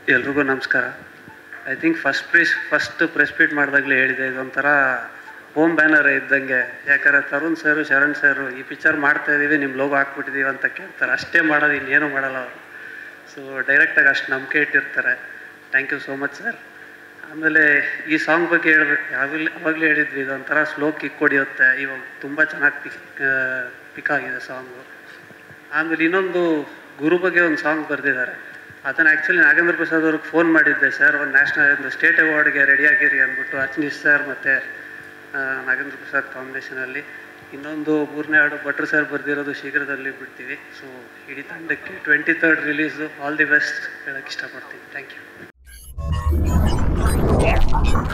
ಎಲ್ರಿಗೂ ನಮಸ್ಕಾರ I think first press first press meet ಮಾಡಿದಾಗಲೇ ಹೇಳಿದೆ ಇದೊಂಥರ ಹೋಮ್ ಬ್ಯಾನರ್ ಇದ್ದಂಗೆ ಯಾಕಂದರೆ ತರುಣ್ ಸರು ಶರಣ್ ಸರು ಈ ಪಿಕ್ಚರ್ ಮಾಡ್ತಾ ಇದ್ದೀವಿ ನಿಮ್ಮ ಲೋಗೋ ಹಾಕ್ಬಿಟ್ಟಿದ್ದೀವಿ ಅಂತ ಕೇಳ್ತಾರೆ ಅಷ್ಟೇ ಮಾಡೋದು ಇನ್ನೇನು ಮಾಡಲ್ಲ ಅವರು ಸೊ ಡೈರೆಕ್ಟಾಗಿ ಅಷ್ಟು ನಂಬಿಕೆ ಇಟ್ಟಿರ್ತಾರೆ thank you so much sir ಆಮೇಲೆ ಈ ಸಾಂಗ್ ಬಗ್ಗೆ ಹೇಳ್ಬೇಕು ಯಾವಾಗಲೇ ಅವಾಗಲೇ ಹೇಳಿದ್ವಿ ಇದೊಂಥರ ಸ್ಲೋ ಕಿಕ್ ಹೊಡಿಯುತ್ತೆ ಇವಾಗ ತುಂಬ ಚೆನ್ನಾಗಿ ಪಿಕ್ ಪಿಕ್ ಆಗಿದೆ ಸಾಂಗು ಆಮೇಲೆ ಇನ್ನೊಂದು ಗುರು ಬಗ್ಗೆ ಒಂದು ಸಾಂಗ್ ಬರೆದಿದ್ದಾರೆ ಅದನ್ನು ಆ್ಯಕ್ಚುಲಿ ನಾಗೇಂದ್ರ ಪ್ರಸಾದ್ ಅವ್ರಿಗೆ ಫೋನ್ ಮಾಡಿದ್ದೆ ಸರ್ ಒಂದು ನ್ಯಾಷನಲ್ ಒಂದು ಸ್ಟೇಟ್ ಅವಾರ್ಡ್ಗೆ ರೆಡಿ ಆಗಿರಿ ಅಂದ್ಬಿಟ್ಟು ಅಚ್ನೀಶ್ ಸರ್ ಮತ್ತು ನಾಗೇಂದ್ರ ಪ್ರಸಾದ್ ಕಾಂಬಿನೇಷನಲ್ಲಿ ಇನ್ನೊಂದು ಮೂರನೇ ಹಾಡು ಭಟ್ರು ಸರ್ ಬರೆದಿರೋದು ಶೀಘ್ರದಲ್ಲಿ ಬಿಡ್ತೀವಿ ಸೊ ಇಡೀ ತಂಡಕ್ಕೆ twenty third release all the best ಹೇಳೋಕ್ಕೆ ಇಷ್ಟಪಡ್ತೀನಿ ಥ್ಯಾಂಕ್ ಯು